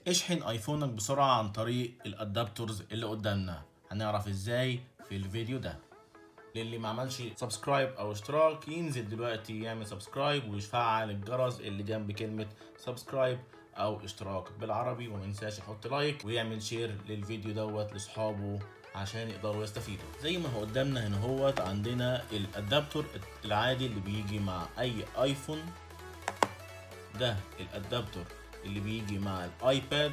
اشحن ايفونك بسرعة عن طريق الادابتورز اللي قدامنا هنعرف ازاي في الفيديو ده للي ما عملش سبسكرايب او اشتراك ينزل دلوقتي يعمل سبسكرايب ويفعل الجرس اللي جنب كلمة سبسكرايب او اشتراك بالعربي وما ينساش يحط لايك ويعمل شير للفيديو دوت لاصحابه عشان يقدروا يستفيدوا زي ما هو قدامنا هنا هوت عندنا الادابتور العادي اللي بيجي مع اي ايفون ده الادابتور اللي بيجي مع الايباد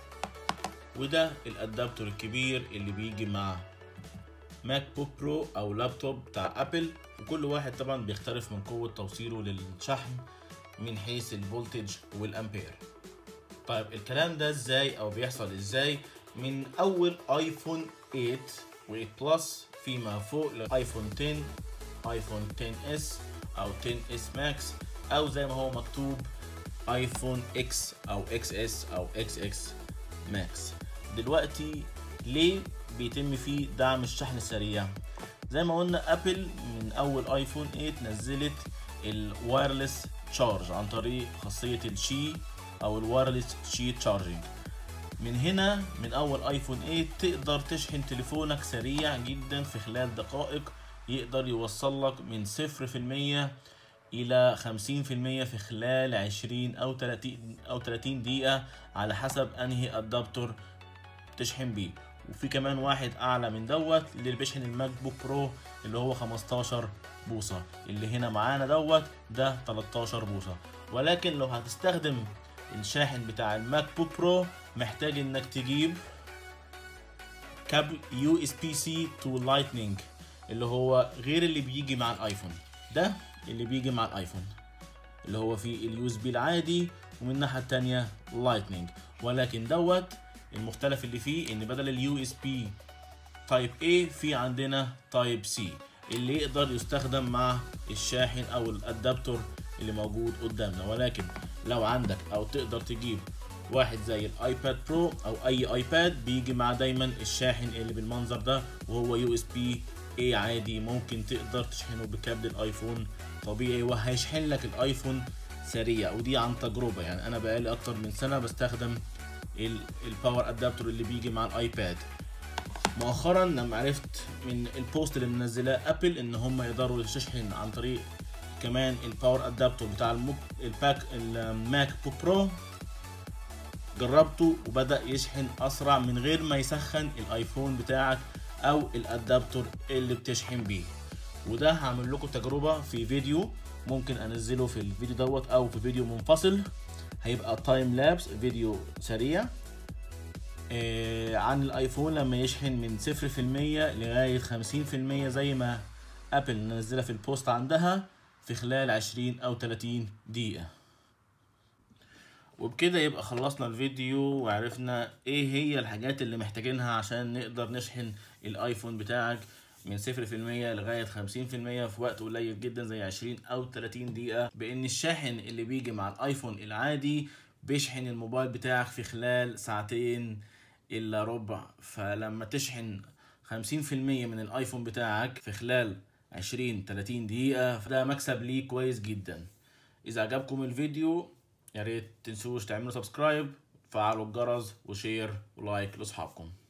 وده الادابتور الكبير اللي بيجي مع ماك بوك برو او لابتوب بتاع ابل وكل واحد طبعا بيختلف من قوة توصيله للشحن من حيث الفولتج والامبير طيب الكلام ده ازاي او بيحصل ازاي من اول ايفون 8 و8 بلس فيما فوق لايفون 10 ايفون 10 اس او 10 اس ماكس او زي ما هو مكتوب ايفون اكس او اكس اس او اكس اكس ماكس دلوقتي ليه بيتم فيه دعم الشحن السريع زي ما قلنا ابل من اول ايفون 8 نزلت الوايرلس تشارج عن طريق خاصيه الشي او الوايرلس شي تشارجنج من هنا من اول ايفون 8 تقدر تشحن تليفونك سريع جدا في خلال دقائق يقدر يوصل لك من 0% الى 50% في خلال 20 او 30 او 30 دقيقه على حسب انهي ادابتور تشحن بيه وفي كمان واحد اعلى من دوت اللي بيشحن الماك بوك برو اللي هو 15 بوصه اللي هنا معانا دوت ده 13 بوصه ولكن لو هتستخدم الشاحن بتاع الماك بوك برو محتاج انك تجيب كابل يو اس بي سي تو لايتنينج اللي هو غير اللي بيجي مع الايفون ده اللي بيجي مع الايفون اللي هو فيه اليو اس بي العادي ومن الناحيه التانية لايتنينج ولكن دوت المختلف اللي فيه ان بدل اليو اس بي تايب A في عندنا تايب C اللي يقدر يستخدم مع الشاحن او الادابتور اللي موجود قدامنا ولكن لو عندك او تقدر تجيب واحد زي الايباد برو او اي ايباد بيجي مع دايما الشاحن اللي بالمنظر ده وهو يو اس بي اي عادي ممكن تقدر تشحنه بكابل الايفون طبيعي وهيشحن لك الايفون سريع ودي عن تجربه يعني انا بقالي اكتر من سنه بستخدم الباور ادابتور اللي بيجي مع الايباد مؤخرا لما عرفت من البوست اللي منزلاه ابل ان هم يقدروا يشحن عن طريق كمان الباور ادابتور بتاع المك... الباك الماك بوك برو جربته وبدا يشحن اسرع من غير ما يسخن الايفون بتاعك او الادابتور اللي بتشحن بيه وده هعمل لكم تجربه في فيديو ممكن انزله في الفيديو دوت او في فيديو منفصل هيبقى تايم لابس فيديو سريع آه عن الايفون لما يشحن من 0% لغايه 50% زي ما ابل منزلها في البوست عندها في خلال 20 او 30 دقيقه وبكده يبقى خلصنا الفيديو وعرفنا ايه هي الحاجات اللي محتاجينها عشان نقدر نشحن الايفون بتاعك من 0% لغاية 50% في وقت قليل جدا زي 20 أو 30 دقيقة بإن الشاحن اللي بيجي مع الآيفون العادي بيشحن الموبايل بتاعك في خلال ساعتين إلا ربع فلما تشحن 50% من الآيفون بتاعك في خلال 20 30 دقيقة فده مكسب ليه كويس جدا إذا عجبكم الفيديو يا ريت تنسوش تعملوا سبسكرايب فعلوا الجرس وشير ولايك لاصحابكم